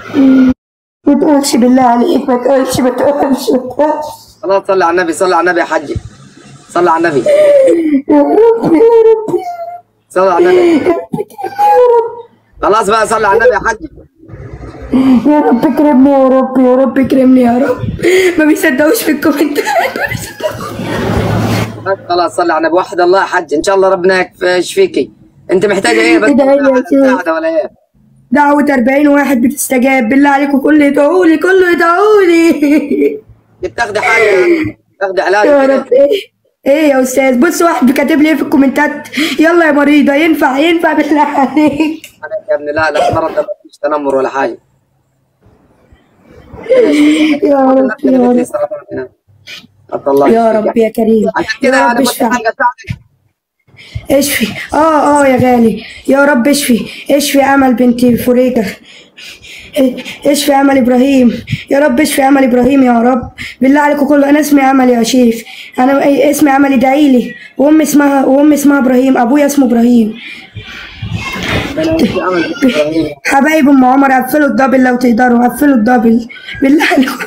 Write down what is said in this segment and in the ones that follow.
ما تقولش بالله عليك ما تقولش ما تقولش ما تقولش خلاص صلي على النبي صلي على النبي يا حجي صلي على النبي يا رب يا رب صلي على النبي خلاص بقى صلي على النبي يا حجي يا رب اكرمني يا رب يا رب اكرمني يا رب ما بيصدقوش في الكومنتات ما بيصدقوش بس خلاص صلي على النبي وحد الله يا حج ان شاء الله ربنا يكف- يشفيكي انت محتاجه ايه بس ادعي لي يا شيخ. مساعده ولا ايه دعوة 40 واحد بتستجاب بالله عليكم كله يدعوا لي كله يدعوا لي بتاخدي حاجه تاخدي علاج يا كده؟ رب ايه ايه يا استاذ بص واحد كاتب لي ايه في الكومنتات يلا يا مريضة ينفع ينفع بالله عليك عليك يا ابني لا لا المرض ده مفيش تنمر ولا حاجه يا رب يا رب عبد الله يا يشفيك. رب يا كريم عشان كده يا انا رب كنت اشفي حاجه اساعدك اشفي اه اه يا غالي يا رب اشفي اشفي امل بنتي فريدة اشفي امل ابراهيم يا رب اشفي امل ابراهيم يا رب بالله عليكم كله انا اسمي امل يا شيخ انا اسمي امل ادعي لي وامي اسمها وامي اسمها ابراهيم ابويا اسمه ابراهيم حبايب ام عمر قفلوا الدبل لو تقدروا قفلوا الدبل بالله عليكم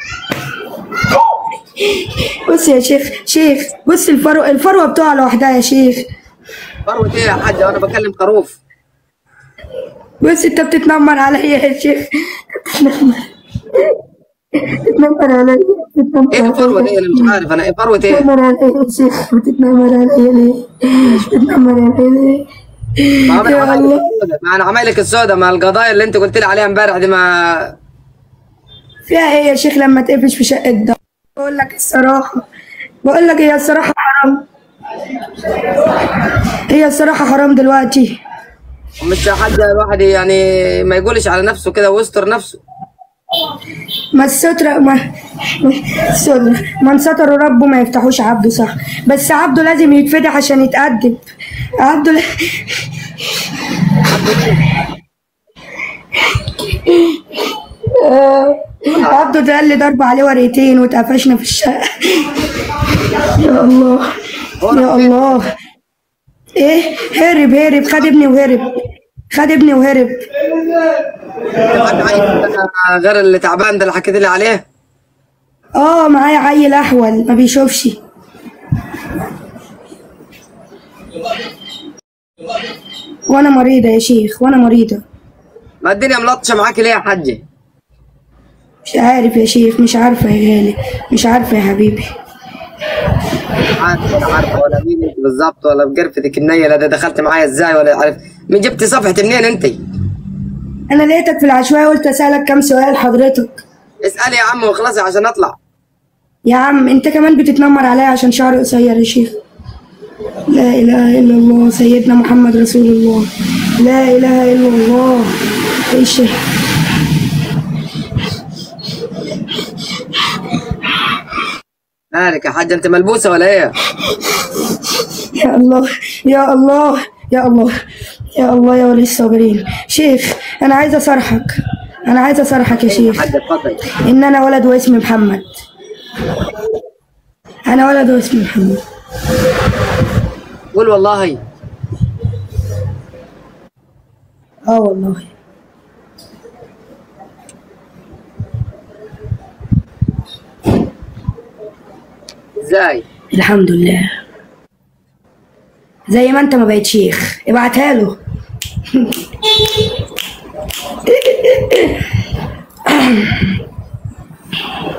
بص يا شيخ شيخ بص الفروه الفروه بتقع لوحدها يا شيخ فروه ايه يا حاج انا بكلم خروف بص انت بتتنمر عليا يا شيخ بتتنمر بتتنمر عليا بتتنمر ايه فروه عليا ايه انا مش عارف انا ايه فروه ايه بتتنمر عليا يا شيخ بتتنمر عليا ليه بتتنمر عليا ليه ما انا يا عمايلك الله السوداء ما انا عمايلك السوداء ما القضايا اللي انت قلت لي عليها امبارح دي ما فيها ايه يا شيخ لما تقفش في شقة ده بقول لك الصراحة بقول لك هي الصراحة حرام هي الصراحة حرام دلوقتي مش حاجه الواحد يعني ما يقولش على نفسه كده ويستر نفسه ما الستر ما ما- الستر من ستر ربه ما يفتحوش عبده صح بس عبده لازم يتفتح عشان يتأدب عبده ل... آه، عبده ده اللي ضرب عليه ورقتين واتقفشنا في الشقة يا الله يا الله ايه هرب هرب خد ابني وهرب خد ابني وهرب حد عايز غير اللي تعبان ده اللي حكيت لي عليه اه معايا عيل احول ما بيشوفش وانا مريضة يا شيخ وانا مريضة ما الدنيا ملطشه معاك ليه يا حجي مش عارف يا شيخ مش عارفة يا غالي مش عارفة يا حبيبي عارف ولا عارفه ولا مين انت بالظبط ولا بقرفتك النيه لا ده دخلت معايا ازاي ولا عارف من جبت صفحتي منين انت انا لقيتك في العشوائية قلت اسألك كام سؤال حضرتك اسالي يا عم واخلصي عشان اطلع يا عم انت كمان بتتنمر عليا عشان شعري قصير يا شيخ لا اله الا الله سيدنا محمد رسول الله لا اله الا الله ايش مالك يا حاجه انت ملبوسه ولا ايه يا الله يا الله يا الله يا الله يا ولي الصابرين شيخ انا عايزه اصرحك انا عايزه اصرحك يا شيخ حاجه اتفضل ان انا ولد واسمي محمد انا ولد واسمي محمد قول والله اه والله ازاي الحمد لله زي ما انت ما بقيت شيخ ابعتها له